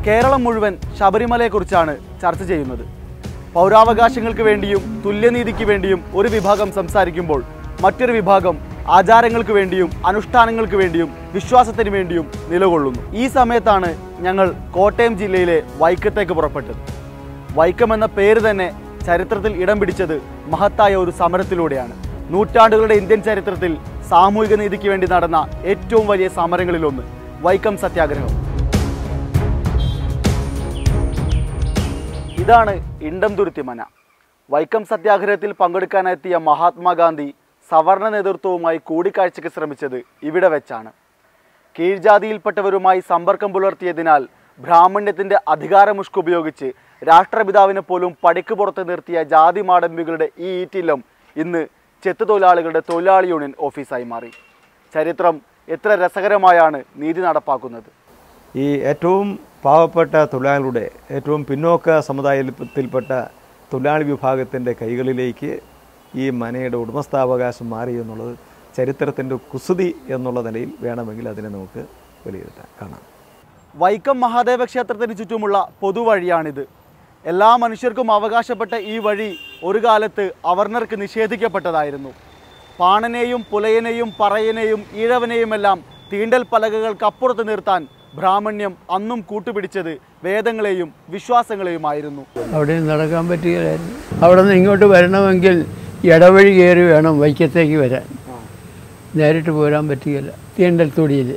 കേരളം മുഴുവൻ ശബരിമലയെക്കുറിച്ചാണ് ചർച്ച ചെയ്യുന്നത് പൗരാവകാശങ്ങൾക്ക് വേണ്ടിയും തുല്യനീതിക്ക് വേണ്ടിയും ഒരു വിഭാഗം സംസാരിക്കുമ്പോൾ മറ്റൊരു വിഭാഗം ആചാരങ്ങൾക്ക് വേണ്ടിയും അനുഷ്ഠാനങ്ങൾക്ക് വേണ്ടിയും വിശ്വാസത്തിന് വേണ്ടിയും നിലകൊള്ളുന്നു ഈ സമയത്താണ് ഞങ്ങൾ കോട്ടയം ജില്ലയിലെ വൈക്കത്തേക്ക് പുറപ്പെട്ടത് വൈക്കം എന്ന പേര് തന്നെ ചരിത്രത്തിൽ ഇടം പിടിച്ചത് മഹത്തായ ഒരു സമരത്തിലൂടെയാണ് നൂറ്റാണ്ടുകളുടെ ഇന്ത്യൻ ചരിത്രത്തിൽ സാമൂഹിക നീതിക്ക് വേണ്ടി നടന്ന ഏറ്റവും വലിയ സമരങ്ങളിലൊന്ന് വൈക്കം സത്യാഗ്രഹം ഇതാണ് ഇണ്ടംതുരുത്തി മന വൈക്കം സത്യാഗ്രഹത്തിൽ പങ്കെടുക്കാനെത്തിയ മഹാത്മാഗാന്ധി സവർണ നേതൃത്വവുമായി കൂടിക്കാഴ്ചയ്ക്ക് ശ്രമിച്ചത് ഇവിടെ വെച്ചാണ് കീഴ്ജാതിയിൽപ്പെട്ടവരുമായി സമ്പർക്കം പുലർത്തിയതിനാൽ ബ്രാഹ്മണ്യത്തിന്റെ അധികാരമുഷ്ക് ഉപയോഗിച്ച് രാഷ്ട്രപിതാവിനെ പോലും പടിക്ക് പുറത്ത് നിർത്തിയ ജാതി മാടമ്പികളുടെ ഈ ഈറ്റില്ലം ഇന്ന് ചെത്ത് തൊഴിലാളികളുടെ തൊഴിലാളി യൂണിയൻ ഓഫീസായി മാറി ചരിത്രം എത്ര രസകരമായാണ് നീതി നടപ്പാക്കുന്നത് ഈ ഏറ്റവും പാവപ്പെട്ട തൊഴിലാളികളുടെ ഏറ്റവും പിന്നോക്ക സമുദായത്തിൽപ്പെട്ട തൊഴിലാളി വിഭാഗത്തിൻ്റെ കൈകളിലേക്ക് ഈ മനയുടെ ഉടമസ്ഥാവകാശം മാറി എന്നുള്ളത് ചരിത്രത്തിൻ്റെ കുസൃതി എന്നുള്ള നിലയിൽ വേണമെങ്കിൽ അതിനെ നമുക്ക് വിലയിരുത്താം കാണാം വൈക്കം മഹാദേവ ക്ഷേത്രത്തിന് ചുറ്റുമുള്ള പൊതുവഴിയാണിത് എല്ലാ മനുഷ്യർക്കും അവകാശപ്പെട്ട ഈ വഴി ഒരു കാലത്ത് അവർണർക്ക് നിഷേധിക്കപ്പെട്ടതായിരുന്നു പാണനെയും പുലയനെയും പറയനെയും ഈഴവനെയുമെല്ലാം തീണ്ടൽ പലകകൾക്കപ്പുറത്ത് നിർത്താൻ ബ്രാഹ്മണ്യം അന്നും കൂട്ടുപിടിച്ചത് വേദങ്ങളെയും വിശ്വാസങ്ങളെയുമായിരുന്നു അവിടെ നിന്ന് നടക്കാൻ പറ്റുകയില്ലായിരുന്നു അവിടെ നിന്ന് ഇങ്ങോട്ട് വരണമെങ്കിൽ ഇടവഴി കയറി വേണം വൈക്കത്തേക്ക് വരാൻ നേരിട്ട് പോരാൻ പറ്റുകയില്ല തീണ്ടൽ തൊടിയിൽ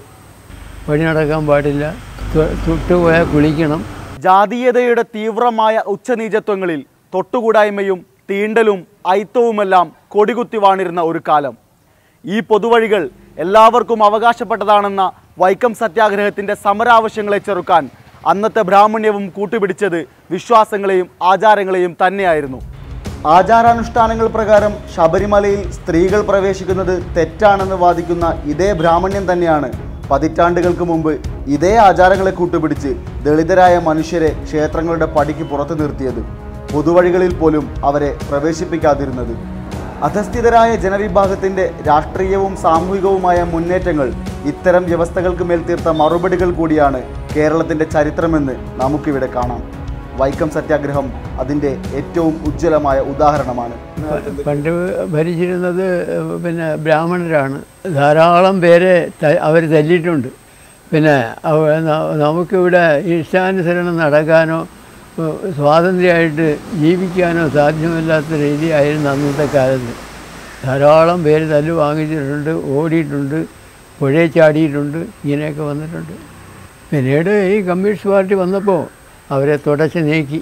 വഴി നടക്കാൻ പാടില്ല തൊ- തൊട്ടുപോയാൽ കുളിക്കണം ജാതീയതയുടെ തീവ്രമായ ഉച്ചനീചത്വങ്ങളിൽ തൊട്ടുകൂടായ്മയും തീണ്ടലും ഐത്തവുമെല്ലാം കൊടികുത്തി വാണിരുന്ന ഒരു കാലം ഈ പൊതുവഴികൾ എല്ലാവർക്കും അവകാശപ്പെട്ടതാണെന്ന വൈക്കം സത്യാഗ്രഹത്തിന്റെ സമരാവശ്യങ്ങളെ ചെറുക്കാൻ അന്നത്തെ ബ്രാഹ്മണ്യവും കൂട്ടുപിടിച്ചത് വിശ്വാസങ്ങളെയും ആചാരങ്ങളെയും തന്നെയായിരുന്നു ആചാരാനുഷ്ഠാനങ്ങൾ പ്രകാരം ശബരിമലയിൽ സ്ത്രീകൾ പ്രവേശിക്കുന്നത് തെറ്റാണെന്ന് വാദിക്കുന്ന ഇതേ ബ്രാഹ്മണ്യം തന്നെയാണ് പതിറ്റാണ്ടുകൾക്ക് മുമ്പ് ഇതേ ആചാരങ്ങളെ കൂട്ടുപിടിച്ച് ദളിതരായ മനുഷ്യരെ ക്ഷേത്രങ്ങളുടെ പടിക്ക് പുറത്തു നിർത്തിയത് പൊതുവഴികളിൽ പോലും അവരെ പ്രവേശിപ്പിക്കാതിരുന്നത് അധസ്ഥിതരായ ജനവിഭാഗത്തിന്റെ രാഷ്ട്രീയവും സാമൂഹികവുമായ മുന്നേറ്റങ്ങൾ ഇത്തരം വ്യവസ്ഥകൾക്ക് മേൽ തീർത്ത മറുപടികൾ കൂടിയാണ് കേരളത്തിന്റെ ചരിത്രമെന്ന് നമുക്കിവിടെ കാണാം വൈക്കം സത്യാഗ്രഹം അതിൻ്റെ ഏറ്റവും ഉജ്ജ്വലമായ ഉദാഹരണമാണ് പണ്ട് ഭരിച്ചിരുന്നത് പിന്നെ ബ്രാഹ്മണരാണ് ധാരാളം പേരെ അവർ തല്ലിയിട്ടുണ്ട് പിന്നെ അവ- ന- നമുക്കിവിടെ ഇഷ്ടാനുസരണം നടക്കാനോ ഏഹ്, സ്വാതന്ത്ര്യമായിട്ട് ജീവിക്കാനോ സാധ്യമല്ലാത്ത രീതിയായിരുന്നു അന്നത്തെ കാലത്ത് ധാരാളം പേര് തല്ല് വാങ്ങിച്ചിട്ടുണ്ട് ഓടിയിട്ടുണ്ട് പുഴയിൽ ചാടിയിട്ടുണ്ട് ഇങ്ങനെയൊക്കെ വന്നിട്ടുണ്ട് പിന്നീട് ഈ കമ്മ്യൂണിസ്റ്റ് പാർട്ടി വന്നപ്പോൾ അവരെ തുടച്ച് നീക്കി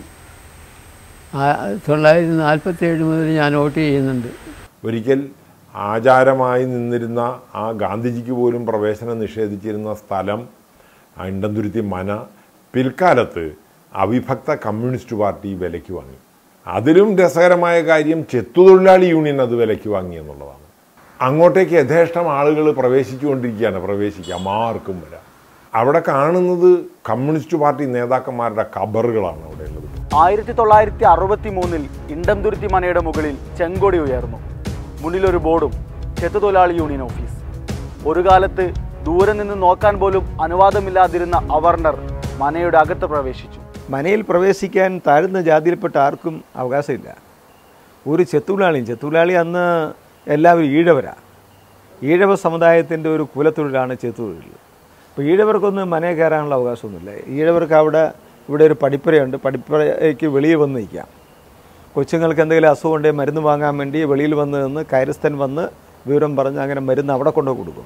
ആ- തൊള്ളായിരത്തി നാൽപ്പത്തേഴ് മുതൽ ഞാൻ വോട്ട് ചെയ്യുന്നുണ്ട് ഒരിക്കൽ ആചാരമായി നിന്നിരുന്ന ആ ഗാന്ധിജിക്ക് പോലും പ്രവേശനം നിഷേധിച്ചിരുന്ന സ്ഥലം ആ ഇണ്ടന്തുരുത്തി മന പിൽക്കാലത്ത് അവിഭക്ത കമ്മ്യൂണിസ്റ്റ് പാർട്ടി വിലയ്ക്ക് വാങ്ങി അതിലും രസകരമായ കാര്യം ചെത്തുതൊഴിലാളി യൂണിയൻ അത് വിലയ്ക്ക് വാങ്ങി എന്നുള്ളതാണ് അങ്ങോട്ടേക്ക് യഥേഷ്ടം ആളുകൾ പ്രവേശിച്ചുകൊണ്ടിരിക്കുകയാണ് പ്രവേശിക്കാം ആർക്കും വരാം അവിടെ കാണുന്നത് കമ്മ്യൂണിസ്റ്റ് പാർട്ടി നേതാക്കന്മാരുടെ കബറുകളാണ് അവിടെ ഉള്ളത് ആയിരത്തി തൊള്ളായിരത്തി അറുപത്തി മൂന്നിൽ ഇണ്ടംതുരുത്തി മനയുടെ മുകളിൽ ചെങ്കൊടി ഉയർന്നു മുന്നിലൊരു ബോർഡും ചെത്തുതൊഴിലാളി യൂണിയൻ ഓഫീസ് ഒരു കാലത്ത് ദൂരെ നിന്ന് നോക്കാൻ പോലും അനുവാദമില്ലാതിരുന്ന അവർണർ മനയുടെ അകത്ത് പ്രവേശിച്ചു മനയിൽ പ്രവേശിക്കാൻ താഴ്ന്ന ജാതിയിൽപ്പെട്ട ആർക്കും അവകാശമില്ല ഒരു ചെത്തുതൊഴിലാളിയും ചെത്തുതൊഴിലാളി അന്ന് എല്ലാവരും ഈഴവരാണ് ഈഴവ സമുദായത്തിൻ്റെ ഒരു കുലത്തൊഴിലാണ് ചെത്തുതൊഴിൽ അപ്പോൾ ഈഴവർക്കൊന്നും മനയിൽ കയറാനുള്ള അവകാശമൊന്നുമില്ല ഈഴവർക്ക് അവിടെ ഇവിടെ ഒരു പടിപ്പുരയുണ്ട് പടിപ്പുരയ്ക്ക് വെളിയിൽ വന്ന് നിൽക്കാം കൊച്ചുങ്ങൾക്ക് എന്തെങ്കിലും അസുഖം ഉണ്ടെങ്കിൽ മരുന്ന് വാങ്ങാൻ വേണ്ടി വെളിയിൽ വന്ന് നിന്ന് കയരസ്ഥൻ വന്ന് വിവരം പറഞ്ഞ് അങ്ങനെ മരുന്ന് അവിടെ കൊണ്ടു കൊടുക്കും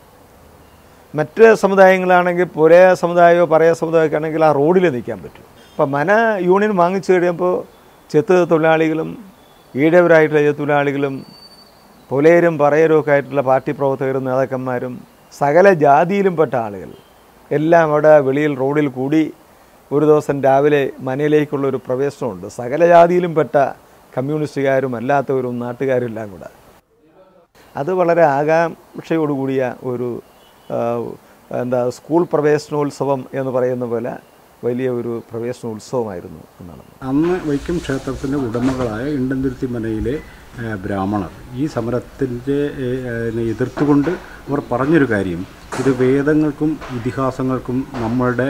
മറ്റ് സമുദായങ്ങളാണെങ്കിൽ പുരയ സമുദായമോ പറയ സമുദായമൊക്കെ ആണെങ്കിൽ ആ റോഡിൽ നിൽക്കാൻ പറ്റും അപ്പം മന യൂണിയൻ വാങ്ങിച്ചു കഴിയുമ്പോൾ ചെത്ത് തൊഴിലാളികളും ഈഴവരായിട്ടുള്ള ചെത്ത് തൊഴിലാളികളും പുലയരും പറയരും ഒക്കെ ആയിട്ടുള്ള പാർട്ടി പ്രവർത്തകരും നേതാക്കന്മാരും സകല ജാതിയിലും പെട്ട ആളുകൾ എല്ലാം അവിടെ വെളിയിൽ റോഡിൽ കൂടി ഒരു ദിവസം രാവിലെ മനയിലേക്കുള്ള ഒരു പ്രവേശനമുണ്ട് സകല ജാതിയിലും പെട്ട കമ്മ്യൂണിസ്റ്റുകാരും അല്ലാത്തവരും നാട്ടുകാരും എല്ലാം കൂടെ അത് വളരെ ആകാംക്ഷയോടുകൂടിയ ഒരു ആ, എന്താ സ്കൂൾ പ്രവേശനോത്സവം എന്ന് പറയുന്ന പോലെ വലിയ ഒരു പ്രവേശനോത്സവമായിരുന്നു എന്നാണ് അന്ന് വൈക്കം ക്ഷേത്രത്തിൻ്റെ ഉടമകളായ ഇണ്ടന്തുരുത്തി മനയിലെ ഏഹ്, ബ്രാഹ്മണർ ഈ സമരത്തിൻ്റെ ഏഹ്, എതിർത്തുകൊണ്ട് അവർ പറഞ്ഞൊരു കാര്യം ഇത് വേദങ്ങൾക്കും ഇതിഹാസങ്ങൾക്കും നമ്മളുടെ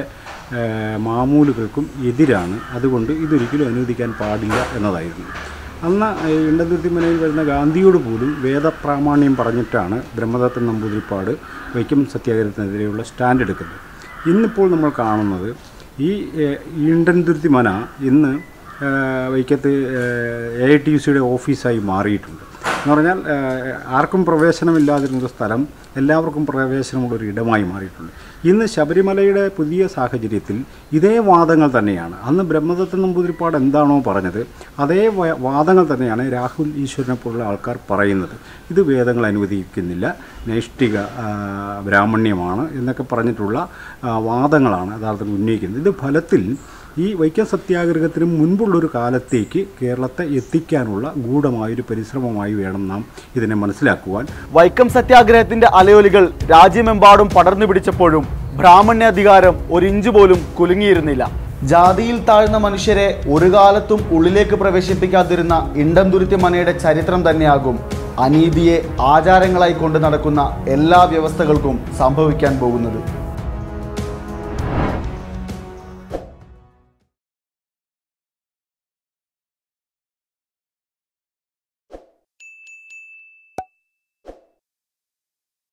ഏഹ്, മാമൂലുകൾക്കും എതിരാണ് അതുകൊണ്ട് ഇതൊരിക്കലും അനുവദിക്കാൻ പാടില്ല എന്നതായിരുന്നു അന്ന് ഈ ഇണ്ടന്തുരുത്തി മനയിൽ വരുന്ന ഗാന്ധിയോട് പോലും വേദപ്രാമാണ്യം പറഞ്ഞിട്ടാണ് ബ്രഹ്മദത്തൻ നമ്പൂതിരിപ്പാട് വൈക്കം സത്യാഗ്രഹത്തിനെതിരെയുള്ള സ്റ്റാൻഡ് എടുക്കുന്നത് ഇന്നിപ്പോൾ നമ്മൾ കാണുന്നത് ഈ ഏഹ്, ഈണ്ടൻതുരുത്തി മന ഇന്ന് ഏഹ്, വൈക്കത്ത് എ ഐ ടി യു സിയുടെ ഓഫീസായി മാറിയിട്ടുണ്ട് എന്ന് പറഞ്ഞാൽ ഏഹ്, ആർക്കും പ്രവേശനമില്ലാതിരുന്ന ഒരു സ്ഥലം എല്ലാവർക്കും പ്രവേശനമുള്ളൊരു ഇടമായി മാറിയിട്ടുണ്ട് ഇന്ന് ശബരിമലയുടെ പുതിയ സാഹചര്യത്തിൽ ഇതേ വാദങ്ങൾ തന്നെയാണ് അന്ന് ബ്രഹ്മദത്ത നമ്പൂതിരിപ്പാട് എന്താണോ പറഞ്ഞത് അതേ വ- വാദങ്ങൾ തന്നെയാണ് രാഹുൽ ഈശ്വരനെ പോലുള്ള ആൾക്കാർ പറയുന്നത് ഇത് വേദങ്ങൾ അനുവദിക്കുന്നില്ല നൈഷ്ഠിക ആ, ബ്രാഹ്മണ്യമാണ് എന്നൊക്കെ പറഞ്ഞിട്ടുള്ള ആ, വാദങ്ങളാണ് യഥാർത്ഥത്തിൽ ഉന്നയിക്കുന്നത് ഇത് ഫലത്തിൽ ഈ വൈക്കം സത്യാഗ്രഹത്തിന് മുൻപുള്ളൊരു കാലത്തേക്ക് കേരളത്തെ എത്തിക്കാനുള്ള ഗൂഢമായൊരു പരിശ്രമമായി വേണം നാം ഇതിനെ മനസ്സിലാക്കുവാൻ വൈക്കം സത്യാഗ്രഹത്തിന്റെ അലയൊലികൾ രാജ്യമെമ്പാടും പടർന്നു പിടിച്ചപ്പോഴും ബ്രാഹ്മണ്യാധികാരം ഒരിഞ്ച് പോലും കുലുങ്ങിയിരുന്നില്ല ജാതിയിൽ താഴ്ന്ന മനുഷ്യരെ ഒരു കാലത്തും ഉള്ളിലേക്ക് പ്രവേശിപ്പിക്കാതിരുന്ന ഇണ്ടംതുരുത്തി മനയുടെ ചരിത്രം തന്നെയാകും അനീതിയെ ആചാരങ്ങളായി കൊണ്ട് നടക്കുന്ന എല്ലാ വ്യവസ്ഥകൾക്കും സംഭവിക്കാൻ പോകുന്നത്